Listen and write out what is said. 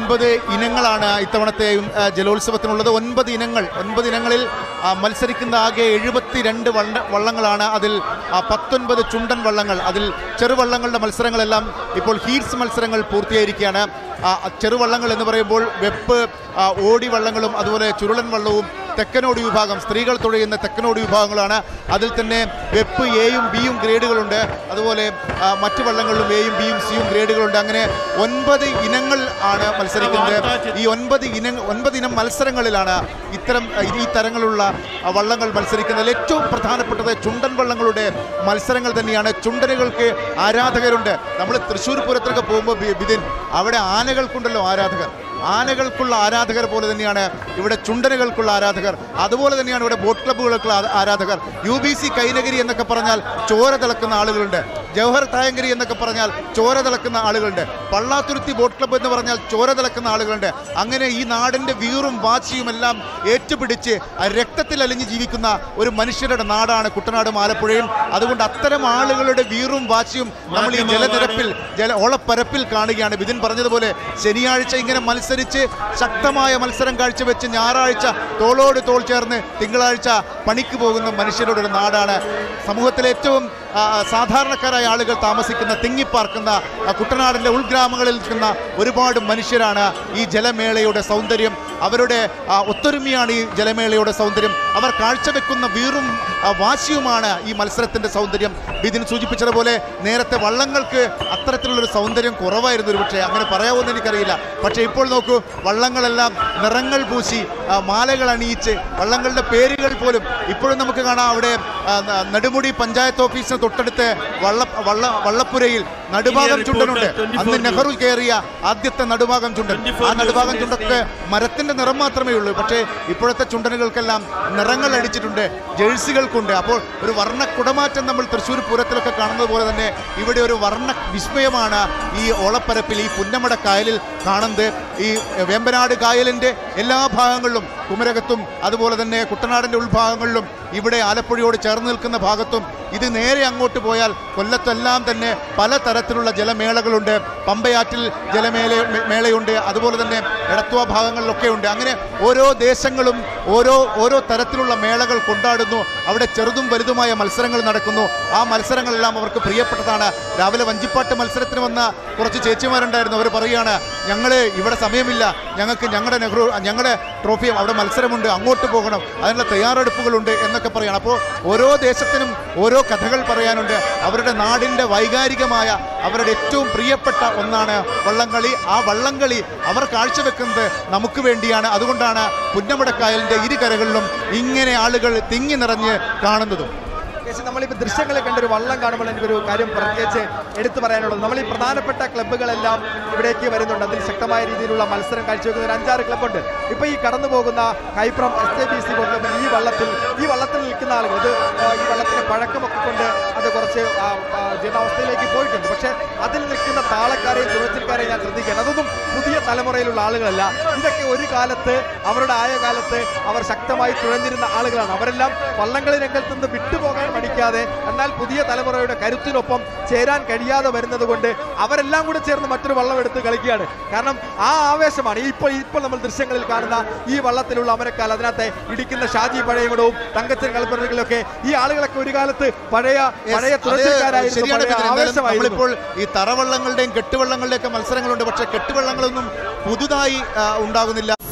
ഒൻപത് ഇനങ്ങളാണ് ഇത്തവണത്തെയും ആ, ജലോത്സവത്തിനുള്ളത് ഒൻപത് ഇനങ്ങൾ ഒൻപത് ഇനങ്ങളിൽ ആ, മത്സരിക്കുന്ന ആകെ എഴുപത്തിരണ്ട് വള്ള വള്ളങ്ങളാണ് അതിൽ ആ, പത്തൊൻപത് ചുണ്ടൻ വള്ളങ്ങൾ അതിൽ ചെറുവള്ളങ്ങളുടെ മത്സരങ്ങളെല്ലാം ഇപ്പോൾ ഹീറ്റ്സ് മത്സരങ്ങൾ പൂർത്തിയായിരിക്കുകയാണ് ആ, ചെറുവള്ളങ്ങൾ എന്ന് പറയുമ്പോൾ വെപ്പ് ആ, ഓടി വള്ളങ്ങളും അതുപോലെ ചുരുളൻ വള്ളവും തെക്കനോടി വിഭാഗം സ്ത്രീകൾ തുഴയുന്ന തെക്കനോടി വിഭാഗങ്ങളാണ് അതിൽ തന്നെ വെപ്പ് എയും ബിയും ഗ്രേഡുകളുണ്ട് അതുപോലെ ആ, മറ്റു വള്ളങ്ങളിലും എയും ബിയും സിയും ഗ്രേഡുകളുണ്ട് അങ്ങനെ ഒൻപത് ഇനങ്ങൾ ആണ് മത്സരിക്കുന്നത് ഈ ഒൻപത് ഇന ഒൻപത് ഇനം മത്സരങ്ങളിലാണ് ഇത്തരം ഈ തരങ്ങളുള്ള ആ, വള്ളങ്ങൾ മത്സരിക്കുന്നത് ഏറ്റവും പ്രധാനപ്പെട്ടത് ചുണ്ടൻ വള്ളങ്ങളുടെ മത്സരങ്ങൾ തന്നെയാണ് ചുണ്ടനുകൾക്ക് ആരാധകരുണ്ട് നമ്മൾ തൃശ്ശൂർ പൂരത്തിനൊക്കെ പോകുമ്പോൾ ബി- ബിതിൻ അവിടെ ആനകൾക്കുണ്ടല്ലോ ആരാധകർ ആനകൾക്കുള്ള ആരാധകർ പോലെ തന്നെയാണ് ഇവിടെ ചുണ്ടനുകൾക്കുള്ള ആരാധകർ അതുപോലെ തന്നെയാണ് ഇവിടെ ബോട്ട് ക്ലബ്ബുകൾക്കുള്ള ആ- ആരാധകർ യു ബി സി കൈനഗിരി എന്നൊക്കെ പറഞ്ഞാൽ ചോര തിളക്കുന്ന ആളുകളുണ്ട് ജവഹർ തായങ്കരി എന്നൊക്കെ പറഞ്ഞാൽ ചോര തിളക്കുന്ന ആളുകളുണ്ട് പള്ളാത്തുരുത്തി ബോട്ട് ക്ലബ്ബ് എന്ന് പറഞ്ഞാൽ ചോര തിളക്കുന്ന ആളുകളുണ്ട് അങ്ങനെ ഈ നാടിൻ്റെ വീറും വാശിയും എല്ലാം ഏറ്റുപിടിച്ച് ആ രക്തത്തിൽ അലിഞ്ഞ് ജീവിക്കുന്ന ഒരു മനുഷ്യരുടെ നാടാണ് കുട്ടനാടും ആലപ്പുഴയും അതുകൊണ്ട് അത്തരം ആളുകളുടെ വീറും വാശിയും നമ്മൾ ഈ ജലനിരപ്പിൽ ജല ഓളപ്പരപ്പിൽ കാണുകയാണ് ബിതിൻ പറഞ്ഞതുപോലെ ശനിയാഴ്ച ഇങ്ങനെ മത്സരിച്ച് ശക്തമായ മത്സരം കാഴ്ചവെച്ച് ഞായറാഴ്ച തോളോട് തോൾ ചേർന്ന് തിങ്കളാഴ്ച പണിക്ക് പോകുന്ന മനുഷ്യരുടെ ഒരു നാടാണ് സമൂഹത്തിലെ ഏറ്റവും ആ, സാധാരണക്കാരായ ആളുകൾ താമസിക്കുന്ന തിങ്ങിപ്പാർക്കുന്ന ആ, കുട്ടനാടിൻ്റെ ഉൾഗ്രാമങ്ങളിൽ നിൽക്കുന്ന ഒരുപാട് മനുഷ്യരാണ് ഈ ജലമേളയുടെ സൗന്ദര്യം അവരുടെ ആ, ഒത്തൊരുമയാണ് ഈ ജലമേളയുടെ സൗന്ദര്യം അവർ കാഴ്ചവെക്കുന്ന വീറും ആ, വാശിയുമാണ് ഈ മത്സരത്തിൻ്റെ സൗന്ദര്യം ബിദിൻ സൂചിപ്പിച്ചതുപോലെ നേരത്തെ വള്ളങ്ങൾക്ക് അത്തരത്തിലുള്ളൊരു സൗന്ദര്യം കുറവായിരുന്നു ഒരു പക്ഷേ അങ്ങനെ പറയാവുമെന്ന് എനിക്കറിയില്ല പക്ഷേ ഇപ്പോൾ നോക്കൂ വള്ളങ്ങളെല്ലാം നിറങ്ങൾ പൂശി ആ, മാലകൾ അണിയിച്ച് വള്ളങ്ങളുടെ പേരുകൾ പോലും ഇപ്പോഴും നമുക്ക് കാണാം അവിടെ ആ, ന- നെടുമുടി പഞ്ചായത്ത് ഓഫീസിന് തൊട്ടടുത്ത് വള്ള വള്ള വള്ളപ്പുരയിൽ നടുഭാഗം ചുണ്ടനുണ്ട് അന്ന് നെഹ്റു കയറിയ ആദ്യത്തെ നടുഭാഗം ചുണ്ടൻ ആ നടുഭാഗം ചുണ്ടൊക്കെ മരത്തിന്റെ നിറം മാത്രമേ ഉള്ളൂ പക്ഷേ ഇപ്പോഴത്തെ ചുണ്ടനുകൾക്കെല്ലാം നിറങ്ങൾ അടിച്ചിട്ടുണ്ട് ജേഴ്സികൾക്കുണ്ട് അപ്പോൾ ഒരു വർണ്ണ കുടമാറ്റം നമ്മൾ തൃശ്ശൂർ പൂരത്തിലൊക്കെ കാണുന്നത് പോലെ തന്നെ ഇവിടെ ഒരു വർണ്ണ വിസ്മയമാണ് ഈ ഓളപ്പരപ്പിൽ ഈ പുന്നമട കായലിൽ കാണുന്നത് ഈ വേമ്പനാട് കായലിൻ്റെ എല്ലാ ഭാഗങ്ങളിലും കുമരകത്തും അതുപോലെ തന്നെ കുട്ടനാടിൻ്റെ ഉൾഭാഗങ്ങളിലും ഇവിടെ ആലപ്പുഴയോട് ചേർന്ന് നിൽക്കുന്ന ഭാഗത്തും ഇത് നേരെ അങ്ങോട്ട് പോയാൽ കൊല്ലത്തെല്ലാം തന്നെ പലതരത്തിലുള്ള ജലമേളകളുണ്ട് പമ്പയാറ്റിൽ ജലമേള മേ- മേളയുണ്ട് അതുപോലെ തന്നെ എടത്വ ഭാഗങ്ങളിലൊക്കെ ഉണ്ട് അങ്ങനെ ഓരോ ദേശങ്ങളും ഓരോ ഓരോ തരത്തിലുള്ള മേളകൾ കൊണ്ടാടുന്നു അവിടെ ചെറുതും വലുതുമായ മത്സരങ്ങൾ നടക്കുന്നു ആ മത്സരങ്ങളെല്ലാം അവർക്ക് പ്രിയപ്പെട്ടതാണ് രാവിലെ വഞ്ചിപ്പാട്ട് മത്സരത്തിന് വന്ന കുറച്ച് ചേച്ചിമാരുണ്ടായിരുന്നു അവർ പറയുകയാണ് ഞങ്ങൾ ഇവിടെ സമയമില്ല ഞങ്ങൾക്ക് ഞങ്ങളുടെ നെഹ്റു ഞങ്ങളുടെ ട്രോഫി അവിടെ മത്സരമുണ്ട് അങ്ങോട്ട് പോകണം അതിനുള്ള തയ്യാറെടുപ്പുകളുണ്ട് എന്നൊക്കെ പറയണം അപ്പോൾ ഓരോ ദേശത്തിനും ഓരോ കഥകൾ പറയാനുണ്ട് അവരുടെ നാടിൻ്റെ വൈകാരികമായ അവരുടെ ഏറ്റവും പ്രിയപ്പെട്ട ഒന്നാണ് വള്ളംകളി ആ വള്ളംകളി അവർ കാഴ്ചവെക്കുന്നത് നമുക്ക് വേണ്ടിയാണ് അതുകൊണ്ടാണ് പുന്നമടക്കായലിൻ്റെ ഇരുകരകളിലും ഇങ്ങനെ ആളുകൾ തിങ്ങി നിറഞ്ഞ് കാണുന്നതും കേസ് നമ്മളിപ്പോൾ ദൃശ്യങ്ങളിൽ കണ്ട ഒരു വള്ളം കാണുമ്പോൾ എനിക്കൊരു കാര്യം പ്രത്യേകിച്ച് എടുത്തു പറയാനുള്ളത് നമ്മൾ ഈ പ്രധാനപ്പെട്ട ക്ലബ്ബുകളെല്ലാം ഇവിടേക്ക് വരുന്നുണ്ട് അതിൽ ശക്തമായ രീതിയിലുള്ള മത്സരം കാഴ്ചവെക്കുന്ന ഒരു അഞ്ചാറ് ക്ലബ്ബുണ്ട് ഇപ്പോൾ ഈ കടന്നു പോകുന്ന Kaipram S A B C ക്ലബ്ബിൽ ഈ വള്ളത്തിൽ ഈ വള്ളത്തിൽ നിൽക്കുന്ന ആളുകൾ ഇത് ആ, ഈ വള്ളത്തിന് പഴക്കമൊക്കെ കൊണ്ട് അത് കുറച്ച് ആ, ആ, ജീർണാവസ്ഥയിലേക്ക് പോയിട്ടുണ്ട് പക്ഷേ അതിൽ നിൽക്കുന്ന താളക്കാരെയും തുഴച്ചിൽക്കാരെയും ഞാൻ ശ്രദ്ധിക്കുകയാണ് അതൊന്നും പുതിയ തലമുറയിലുള്ള ആളുകളല്ല ഇതൊക്കെ ഒരു കാലത്ത് അവരുടെ ആയ കാലത്ത് അവർ ശക്തമായി തുഴഞ്ഞിരുന്ന ആളുകളാണ് അവരെല്ലാം വള്ളംകളി രംഗത്ത് നിന്ന് വിട്ടുപോകാൻ മടിക്കാതെ എന്നാൽ പുതിയ തലമുറയുടെ കരുത്തിനൊപ്പം ചേരാൻ കഴിയാതെ വരുന്നത് കൊണ്ട് അവരെല്ലാം കൂടെ ചേർന്ന് മറ്റൊരു വള്ളം എടുത്ത് കളിക്കുകയാണ് കാരണം ആ ആവേശമാണ് ഈ ഇപ്പോൾ ഇപ്പോൾ നമ്മൾ ദൃശ്യങ്ങളിൽ കാണുന്ന ഈ വള്ളത്തിലുള്ള അമരക്കാൽ അതിനകത്തെ ഇടിക്കുന്ന ഷാജി പഴയകുടവും തങ്കച്ചൻ കളിപ്പറകളൊക്കെ ഈ ആളുകളൊക്കെ ഒരു കാലത്ത് പഴയ പഴയ അത് തുറച്ചിൽക്കാരായിരുന്നു ശരിയാണ് പഴയ ബിപിൻ. എന്തായാലും ആവേശമായിരുന്നു നമ്മളിപ്പോൾ ഈ തറവള്ളങ്ങളുടെയും കെട്ടുവള്ളങ്ങളുടെയും ഒക്കെ മത്സരങ്ങളുണ്ട് പക്ഷേ കെട്ടുവള്ളങ്ങളൊന്നും പുതുതായി ആ, ഉണ്ടാകുന്നില്ല